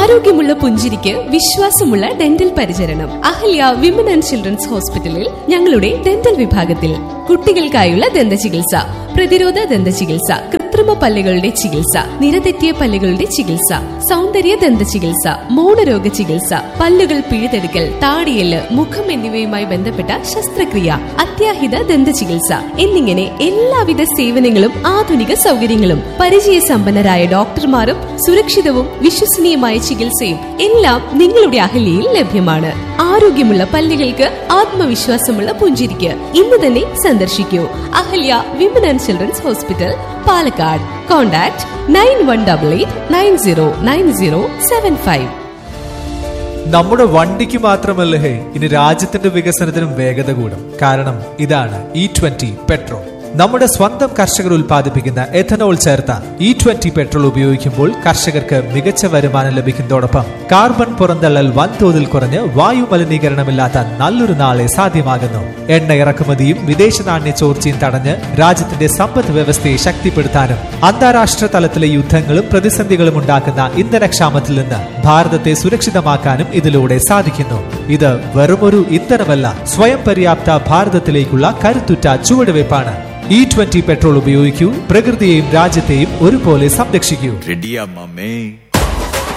ആരോഗ്യമുള്ള പുഞ്ചിരിക്ക് വിശ്വാസമുള്ള ഡെന്റൽ പരിചരണം അഹല്യ വിമൻ ആൻഡ് ചിൽഡ്രൻസ് ഹോസ്പിറ്റലിൽ ഞങ്ങളുടെ ഡെന്റൽ വിഭാഗത്തിൽ കുട്ടികൾക്കായുള്ള ദന്ത ചികിത്സ പ്രതിരോധ ദന്ത ചികിത്സ കൃത്രിമ പല്ലുകളുടെ ചികിത്സ നിരതെറ്റിയ പല്ലുകളുടെ ചികിത്സ സൗന്ദര്യ ദന്ത ചികിത്സ മൗനരോഗ ചികിത്സ പല്ലുകൾ പിഴുതെടുക്കൽ താടിയല് മുഖം എന്നിവയുമായി ബന്ധപ്പെട്ട ശസ്ത്രക്രിയ അത്യാഹിത ദന്ത ചികിത്സ എന്നിങ്ങനെ എല്ലാവിധ സേവനങ്ങളും ആധുനിക സൗകര്യങ്ങളും പരിചയസമ്പന്നരായ ഡോക്ടർമാരും സുരക്ഷിതവും വിശ്വസനീയമായ ചികിത്സയും എല്ലാം നിങ്ങളുടെ അഹല്യയിൽ ലഭ്യമാണ് ആരോഗ്യമുള്ള പല്ലുകൾക്ക് ആത്മവിശ്വാസമുള്ള പുഞ്ചിരിക്ക് ഇന്ന് തന്നെ സന്ദർശിക്കൂ Ahalya women and children's hospital Palakkad contact nine one double eight nine zero nine zero seven five നമ്മുടെ വണ്ടിക്ക് മാത്രമല്ല ഹേ ഇനി രാജ്യത്തിന്റെ വികസനത്തിനും വേഗത കൂടും കാരണം ഇതാണ് ഇ ട്വന്റി പെട്രോൾ നമ്മുടെ സ്വന്തം കർഷകർ ഉൽപ്പാദിപ്പിക്കുന്ന എഥനോൾ ചേർത്ത ഇ ട്വന്റി പെട്രോൾ ഉപയോഗിക്കുമ്പോൾ കർഷകർക്ക് മികച്ച വരുമാനം ലഭിക്കുന്നതോടൊപ്പം കാർബൺ പുറന്തള്ളൽ വൻതോതിൽ കുറഞ്ഞ് വായു മലിനീകരണമില്ലാത്ത നല്ലൊരു നാളെ സാധ്യമാകുന്നു എണ്ണ ഇറക്കുമതിയും വിദേശ നാണ്യ ചോർച്ചയും തടഞ്ഞ് രാജ്യത്തിന്റെ സമ്പദ് വ്യവസ്ഥയെ ശക്തിപ്പെടുത്താനും അന്താരാഷ്ട്ര തലത്തിലെ യുദ്ധങ്ങളും പ്രതിസന്ധികളും ഉണ്ടാക്കുന്ന ഇന്ധനക്ഷാമത്തിൽ നിന്ന് ഭാരതത്തെ സുരക്ഷിതമാക്കാനും ഇതിലൂടെ സാധിക്കുന്നു ഇത് വെറുമൊരു ഇന്ധനമല്ല സ്വയം പര്യാപ്ത ഭാരതത്തിലേക്കുള്ള കരുത്തുറ്റ ചുവടുവയ്പ്പാണ് ഇ ട്വന്റി പെട്രോൾ ഉപയോഗിക്കൂ പ്രകൃതിയെയും രാജ്യത്തെയും ഒരുപോലെ സംരക്ഷിക്കൂ റെഡിയാ മമ്മേ